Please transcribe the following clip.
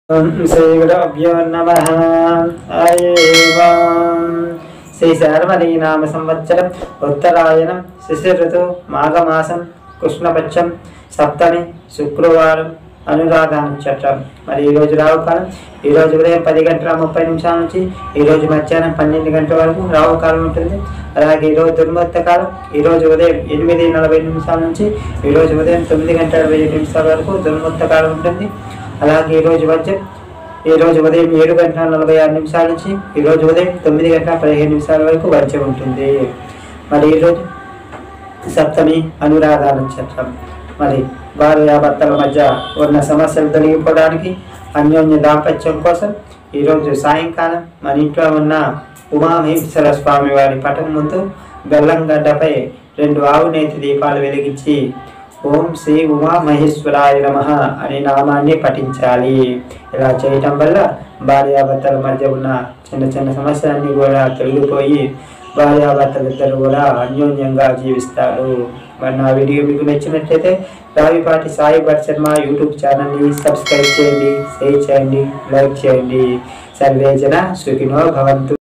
ఓం శ్రీ గురుభ్యో నమ హరి ఓం శ్రీ శార్వరీ నామ సంవత్సరం ఉత్తరాయణం శిశిర ఋతు మాఘమాసం కృష్ణపక్షం సప్తమి శుక్రవారం అనురాధ నక్షత్రం మరి ఈరోజు రావుకాలం ఈరోజు ఉదయం పది గంటల ముప్పై నిమిషాల నుంచి ఈరోజు మధ్యాహ్నం పన్నెండు గంటల వరకు రావుకాలం ఉంటుంది అలాగే ఈరోజు దుర్ముహూర్త కాలం ఈరోజు ఉదయం ఎనిమిది నలభై నిమిషాల నుంచి ఈరోజు ఉదయం తొమ్మిది గంటల ఇరవై ఐదు నిమిషాల వరకు దుర్ముహూర్త కాలం ఉంటుంది అలాగే ఈరోజు మధ్యం ఈరోజు ఉదయం ఏడు గంటల నలభై ఆరు నిమిషాల నుంచి ఈరోజు ఉదయం తొమ్మిది గంటల పదిహేను నిమిషాల వరకు వర్జం ఉంటుంది మరి ఈరోజు సప్తమి అనురాధ నక్షత్రం మరి భార్యాభర్తల మధ్య ఉన్న సమస్యలు తొలగిపోవడానికి అన్యోన్య దాంపత్యం కోసం ఈరోజు సాయంకాలం మన ఇంట్లో ఉన్న ఉమామహేశ్వర స్వామి వారి పటం ముందు బెల్లం గడ్డపై రెండు ఆవు నేతి దీపాలు వెలిగించి ఓం శ్రీ ఉమా మహేశ్వరాయ నమ అనే నామాన్ని పఠించాలి ఇలా చేయటం వల్ల భార్యాభర్తల మధ్య ఉన్న చిన్న చిన్న సమస్యలన్నీ కూడా తొలగిపోయి భార్యాభర్తలు ఇద్దరు కూడా అన్యోన్యంగా జీవిస్తారు మరి నా వీడియో మీకు నచ్చినట్లయితే రావిపాటి సాయి భట్ శర్మ యూట్యూబ్ ఛానల్ని సబ్స్క్రైబ్ చేయండి షేర్ చేయండి లైక్ చేయండి సర్వేజన సుఖినో భవంతు